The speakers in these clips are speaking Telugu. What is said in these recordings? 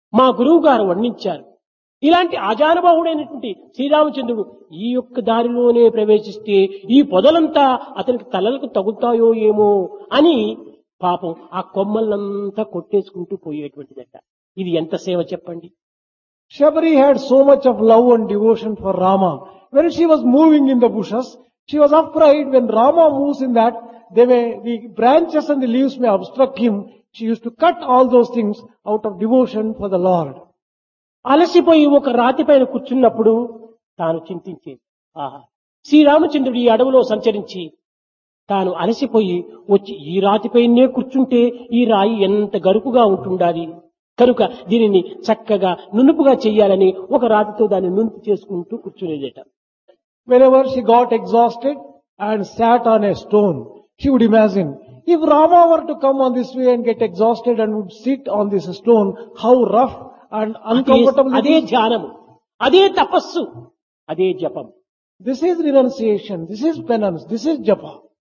మా గురువు గారు వర్ణించారు ఇలాంటి ఆజానుబాహుడైనటువంటి శ్రీరామచంద్రుడు ఈ యొక్క దారిలోనే ప్రవేశిస్తే ఈ పొదలంతా అతనికి తలలకు తగులుతాయో ఏమో అని పాపం ఆ కొమ్మలంతా కొట్టేసుకుంటూ పోయేటువంటిదట ఇది ఎంత సేవ చెప్పండి Shabari had so much of love and devotion for Rama. When she was moving in the bushes, she was afraid when Rama moves in that, they may, the branches and the leaves may obstruct him. She used to cut all those things out of devotion for the Lord. అలసిపోయి ఒక రాతి పైన కూర్చున్నప్పుడు తాను చింతించేది ఆహా శ్రీరామచంద్రుడు ఈ అడవిలో సంచరించి తాను అలసిపోయి వచ్చి ఈ రాతిపైనే కూర్చుంటే ఈ రాయి ఎంత గరుకుగా ఉంటుండాలి కనుక దీనిని చక్కగా నునుపుగా చెయ్యాలని ఒక రాతితో దాన్ని నునుపు చేసుకుంటూ కూర్చునేదట Whenever she got exhausted and sat on a stone, she would imagine, if Rama were to come on this way and get exhausted and would sit on this stone, how rough and అదే- uncomfortable it అదే is. ధ్యానము అదే తపస్సు అదే జపం This is renunciation, this is penance, this is japa.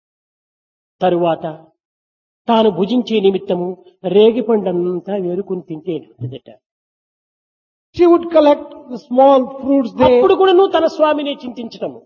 తరువాత తాను భుజించే నిమిత్తము రేగిపండంతా వేరుకుని తింటేటదట She would collect the small fruits there. అప్పుడు కూడా నువ్వు తన స్వామిని చింతించటము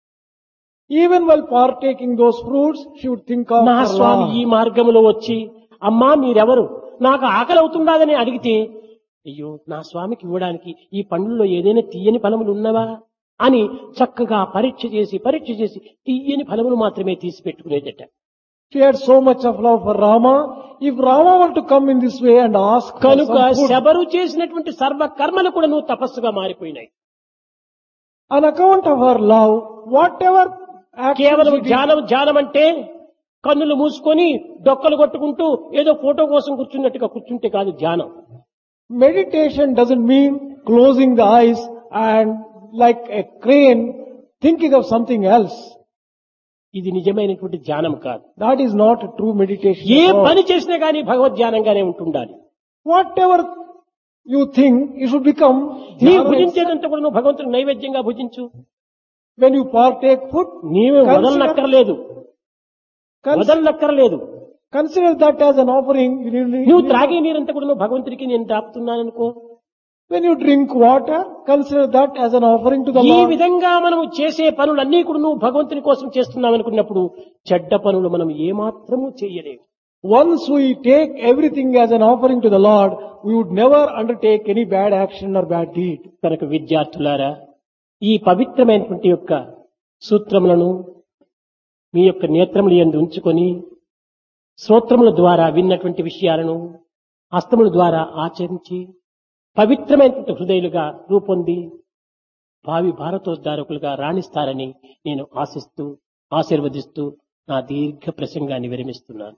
Even while partaking those fruits, she would think of నా her స్వామి ఈ Lord. మార్గంలో వచ్చి అమ్మా మీరెవరు నాకు ఆకలి అవుతుండదని అడిగితే అయ్యో నా స్వామికి ఇవ్వడానికి ఈ పండ్లలో ఏదైనా తీయని ఫలములు ఉన్నవా అని చక్కగా పరీక్ష చేసి పరీక్ష చేసి తీయని ఫలములు మాత్రమే తీసి పెట్టుకునేదట She had so much of love for Rama. If Rama were to come in this way and ask for కనుక some food, శబరు చేసినటువంటి సర్వ కర్మలు కూడా నువ్వు తపస్సుగా మారిపోయినాయి on account of her love, whatever action కేవలం she did, ధ్యానం ధ్యానం అంటే కన్నులు మూసుకొని డొక్కలు కొట్టుకుంటూ ఏదో ఫోటో కోసం కూర్చున్నట్టుగా కూర్చుంటే కాదు ధ్యానం meditation doesn't mean closing the eyes and like a crane thinking of something else. ఇది నిజమైనటువంటి ధ్యానం కాదు That is not a true meditation. A at all. పని చేసినా కానీ భగవద్ ధ్యానంగానే ఉంటుండాలి Whatever you think, it should become నీ dhyana భుజించేదంతా కూడా నువ్వు భగవంతుడు నైవేద్యంగా భుజించు When you partake food, నీవే Consider- వదలనక్కర్లేదు cons- వదలనక్కర్లేదు consider that as an offering. You need- నువ్వు త్రాగే నీరంతా కూడా నువ్వు భగవంతుడికి నేను దాపుతున్నాను అనుకో When you drink water, consider that as an offering to the ఈ Lord. విధంగా మనము చేసే పనులన్నీ కూడా నువ్వు భగవంతుని కోసం చేస్తున్నావు అనుకున్నప్పుడు చెడ్డ పనులు మనం ఏమాత్రము చేయలేము Once we take everything as an offering to the Lord, we would never undertake any bad action or bad deed. కనుక విద్యార్థులారా ఈ పవిత్రమైనటువంటి యొక్క సూత్రములను మీ యొక్క నేత్రములు ఎందు ఉంచుకొని శ్రోత్రముల ద్వారా విన్నటువంటి విషయాలను హస్తముల ద్వారా ఆచరించి పవిత్రమైనటువంటి హృదయులుగా రూపొంది భావి భారతోద్ధారకులుగా రాణిస్తారని నేను ఆశిస్తూ ఆశీర్వదిస్తూ నా దీర్ఘ ప్రసంగాన్ని విరమిస్తున్నాను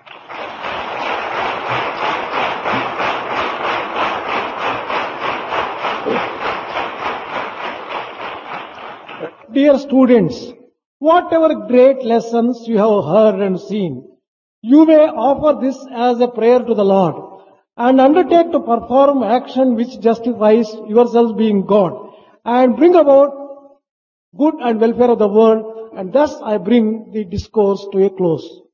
Dear students, whatever great lessons you have heard and seen, you may offer this as a prayer to the Lord and undertake to perform action which justifies yourselves being God and bring about good and welfare of the world and thus I bring the discourse to a close.